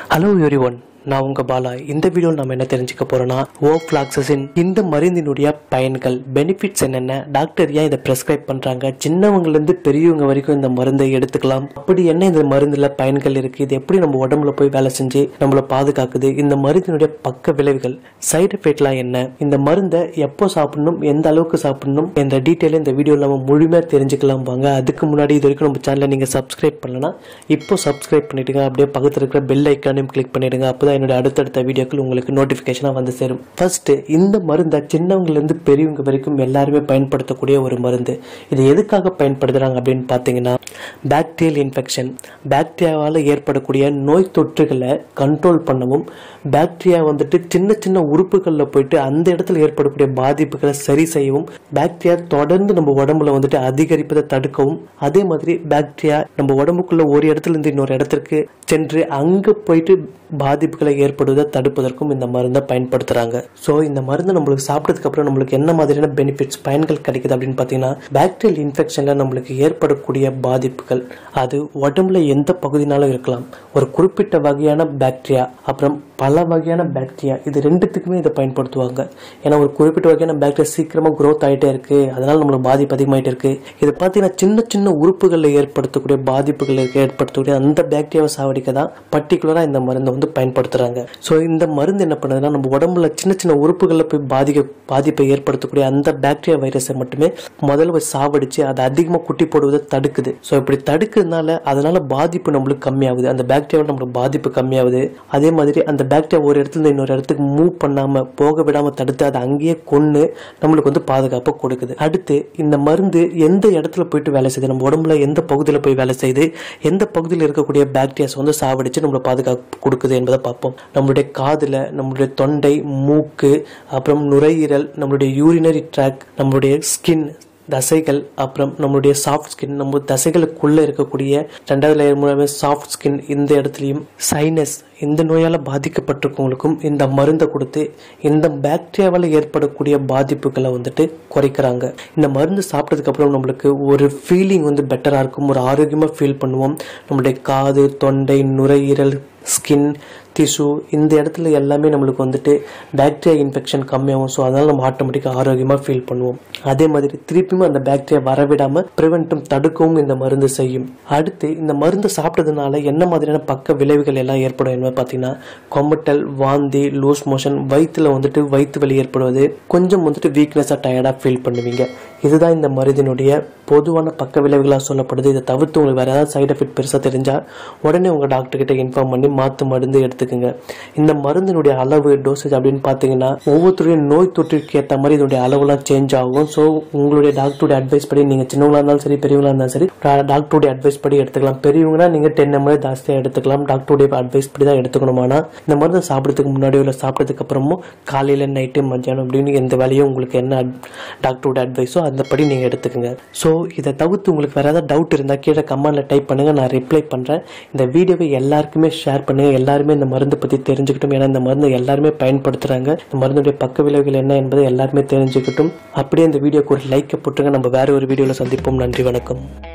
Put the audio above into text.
hello every one நான் உங்க பாலா இந்த வீடியோவில் நம்ம என்ன தெரிஞ்சுக்க போறோம்னா ஓஃப்ளாக்சஸின் இந்த மருந்தினுடைய பயன்கள் பெனிஃபிட்ஸ் என்னென்ன டாக்டர் ஏன் இதை பிரெஸ்கிரைப் பண்றாங்க சின்னவங்கல இருந்து பெரியவங்க வரைக்கும் இந்த மருந்தை எடுத்துக்கலாம் அப்படி என்ன இந்த மருந்துல பயன்கள் இருக்கு இது எப்படி நம்ம உடம்புல போய் வேலை செஞ்சு நம்மளை பாதுகாக்குது இந்த மருந்தினுடைய பக்க விளைவுகள் சைடு எஃபெக்ட்லாம் என்ன இந்த மருந்தை எப்போ சாப்பிடணும் எந்த அளவுக்கு சாப்பிடணும் என்ற டீட்டெயில் இந்த வீடியோவில் நம்ம முழுமையாக தெரிஞ்சுக்கலாம் வாங்க அதுக்கு முன்னாடி இது வரைக்கும் நம்ம சேனலை நீங்கள் சப்ஸ்கிரைப் பண்ணலனா இப்போ சப்ஸ்கிரைப் பண்ணிடுங்க அப்படியே பக்கத்தில் இருக்கிற பெல் ஐக்கானையும் கிளிக் பண்ணிடுங்க அப்பதான் என்னோட அடுத்தடுத்த வீடியோக்கள் உங்களுக்கு நோட்டிஃபிகேஷனாக வந்து சேரும் ஃபர்ஸ்ட் இந்த மருந்தை சின்னவங்கலேருந்து பெரியவங்க வரைக்கும் எல்லாருமே பயன்படுத்தக்கூடிய ஒரு மருந்து இது எதுக்காக பயன்படுத்துகிறாங்க அப்படின்னு பார்த்தீங்கன்னா பாக்டீரியல் இன்ஃபெக்ஷன் பாக்டீரியாவால் ஏற்படக்கூடிய நோய் தொற்றுகளை கண்ட்ரோல் பண்ணவும் பாக்டீரியா வந்துட்டு சின்ன சின்ன உறுப்புகளில் போயிட்டு அந்த இடத்துல ஏற்படக்கூடிய பாதிப்புகளை சரி செய்யவும் பாக்டீரியா தொடர்ந்து நம்ம உடம்புல வந்துட்டு அதிகரிப்பதை தடுக்கவும் அதே மாதிரி பாக்டீரியா நம்ம உடம்புக்குள்ள ஒரு இடத்துல இருந்து இன்னொரு இடத்திற்கு சென்று அங்க போயிட்டு பாதிப்புகளை ஏற்படுவதை தடுப்பதற்கும் இந்த மருந்தை பயன்படுத்துறாங்க ஸோ இந்த மருந்து நம்மளுக்கு சாப்பிட்டதுக்கு அப்புறம் நம்மளுக்கு என்ன மாதிரியான பெனிஃபிட்ஸ் பயன்கள் கிடைக்குது அப்படின்னு பார்த்தீங்கன்னா பாக்டீரியல் இன்ஃபெக்ஷன்ல நம்மளுக்கு ஏற்படக்கூடிய பாதிப்புகள் அது உடம்புல எந்த பகுதினாலும் இருக்கலாம் ஒரு குறிப்பிட்ட வகையான பாக்டீரியா அப்புறம் பல வகையான பாக்டீரியா இது ரெண்டுத்துக்குமே இதை பயன்படுத்துவாங்க ஏன்னா ஒரு குறிப்பிட்ட வகையான பாக்டீரியா சீக்கிரமா growth ஆயிட்டே இருக்கு அதனால நம்மளுக்கு பாதிப்பு அதிகமாயிட்டே இருக்கு இது பார்த்தீங்கன்னா சின்ன சின்ன உறுப்புகளில் ஏற்படுத்தக்கூடிய பாதிப்புகளை ஏற்படுத்தக்கூடிய அந்த பாக்டீரியாவை சாவடிக்க தான் பர்டிகுலரா இந்த மருந்தை வந்து பயன்படுத்துறாங்க ஸோ இந்த மருந்து என்ன பண்ணுதுன்னா நம்ம உடம்புல சின்ன சின்ன உறுப்புகளில் போய் பாதிக்க பாதிப்பை ஏற்படுத்தக்கூடிய அந்த பாக்டீரியா வைரஸை மட்டுமே முதல்ல போய் சாவடிச்சு அதை அதிகமாக குட்டி போடுவதை தடுக்குது ஸோ இப்படி தடுக்கிறதுனால அதனால பாதிப்பு நம்மளுக்கு கம்மியாகுது அந்த பாக்டீரியாவில் நம்மளுக்கு பாதிப்பு கம்மியாகுது அதே மாதிரி அந்த பாக்டீரியா ஒரு இடத்துல இருந்து இன்னொரு இடத்துக்கு மூவ் பண்ணாம போக விடாம தடுத்து அதை அங்கேயே கொன்று நம்மளுக்கு வந்து பாதுகாப்பு கொடுக்குது அடுத்து இந்த மருந்து எந்த இடத்துல போயிட்டு வேலை செய்யுது நம்ம உடம்புல எந்த பகுதியில் போய் வேலை செய்யுது எந்த பகுதியில் இருக்கக்கூடிய பாக்டீரியாஸ் வந்து சாவடிச்சு நம்மளை பாதுகாப்பு கொடுக்குது என்பதை பார்ப்போம் நம்மளுடைய காதுல நம்மளுடைய தொண்டை மூக்கு அப்புறம் நுரையீரல் நம்மளுடைய யூரினரி ட்ராக் நம்மளுடைய ஸ்கின் தசைகள் அப்புறம் நம்மளுடைய சாஃப்ட் ஸ்கின் நம்ம தசைகளுக்குள்ள இருக்கக்கூடிய ரெண்டாவது லேயர் மூலமே சாஃப்ட் ஸ்கின் இந்த இடத்துலையும் சைனஸ் இந்த நோயால் பாதிக்கப்பட்டிருக்கவங்களுக்கும் இந்த மருந்தை கொடுத்து இந்த பாக்டீரியாவால் ஏற்படக்கூடிய பாதிப்புகளை வந்துட்டு குறைக்கிறாங்க இந்த மருந்து சாப்பிட்டதுக்கு அப்புறம் நம்மளுக்கு ஒரு ஃபீலிங் வந்து பெட்டராக இருக்கும் ஒரு ஆரோக்கியமாக ஃபீல் பண்ணுவோம் நம்மளுடைய காது தொண்டை நுரையீரல் ஸ்கின் டிஷ்யூ இந்த இடத்துல எல்லாமே நம்மளுக்கு வந்துட்டு பாக்டீரியா இன்ஃபெக்ஷன் கம்மியாகும் ஸோ அதனால நம்ம ஆட்டோமேட்டிக்காக ஆரோக்கியமாக ஃபீல் பண்ணுவோம் அதே மாதிரி திருப்பியும் அந்த பாக்டீரியா வரவிடாம ப்ரிவென்ட்டும் தடுக்கவும் இந்த மருந்து செய்யும் அடுத்து இந்த மருந்து சாப்பிட்டதுனால என்ன மாதிரியான பக்க விளைவுகள் எல்லாம் ஏற்படும் என்ன பார்த்தீங்கன்னா கொமட்டல் வாந்தி லூஸ் மோஷன் வயிற்றுல வந்துட்டு வயிற்று வலி ஏற்படுவது கொஞ்சம் வந்துட்டு வீக்னஸாக டயர்டாக ஃபீல் பண்ணுவீங்க இதுதான் இந்த மருந்தினுடைய பொதுவான பக்க விளைவுகளாக சொல்லப்படுது இதை தவிர்த்து உங்களுக்கு வேறு ஏதாவது சைடு எஃபெக்ட் பெருசாக தெரிஞ்சால் உடனே உங்கள் டாக்டர் கிட்ட இன்ஃபார்ம் பண்ணி மாற்று மருந்து எடுத்துக்கோங்க இந்த மருந்தினுடைய அளவு டோசேஜ் அப்படின்னு பார்த்தீங்கன்னா ஒவ்வொருத்தருடைய நோய் தொற்றுக்கு ஏற்ற மாதிரி இதனுடைய அளவுலாம் சேஞ்ச் ஆகும் ஸோ உங்களுடைய டாக்டருடைய அட்வைஸ் படி நீங்கள் சின்னவங்களா இருந்தாலும் சரி பெரியவங்களா இருந்தாலும் சரி டா- டாக்டருடைய அட்வைஸ் படி எடுத்துக்கலாம் பெரியவங்கன்னா நீங்கள் டென் எம்எல் ஜாஸ்தியாக எடுத்துக்கலாம் டாக்டருடைய அட்வைஸ் படி தான் எடுத்துக்கணும் ஆனால் இந்த மருந்து சாப்பிட்றதுக்கு முன்னாடியோ இல்லை சாப்பிட்டதுக்கு அப்புறமும் காலையில் நைட்டு மத்தியானம் அப்படின்னு எந்த வேலையும் உங்களுக்கு என்ன அட்- டாக்டரோட அட்வைஸோ அந்த படி நீங்கள் எடுத்துக்கோங்க ஸோ இதை தவிர்த்து உங்களுக்கு வேறு ஏதாவது டவுட் இருந்தால் கீழே கமெண்ட்டில் டைப் பண்ணுங்கள் நான் ரிப்ளை பண்ணுறேன் இந்த வீடியோவை எல்லாருக்குமே ஷேர் பண்ணுங்கள் எல்லாருமே இந்த மருந்து பற்றி தெரிஞ்சுக்கிட்டும் ஏன்னா இந்த மருந்து எல்லாருமே பயன்படுத்துகிறாங்க இந்த மருந்துடைய பக்க விளைவுகள் என்ன என்பதை எல்லாருமே தெரிஞ்சுக்கிட்டும் அப்படியே இந்த வீடியோக்கு ஒரு லைக்கை போட்டுருங்க நம்ம வேற ஒரு வீடியோவில் சந்திப்போம் நன்றி வணக்கம்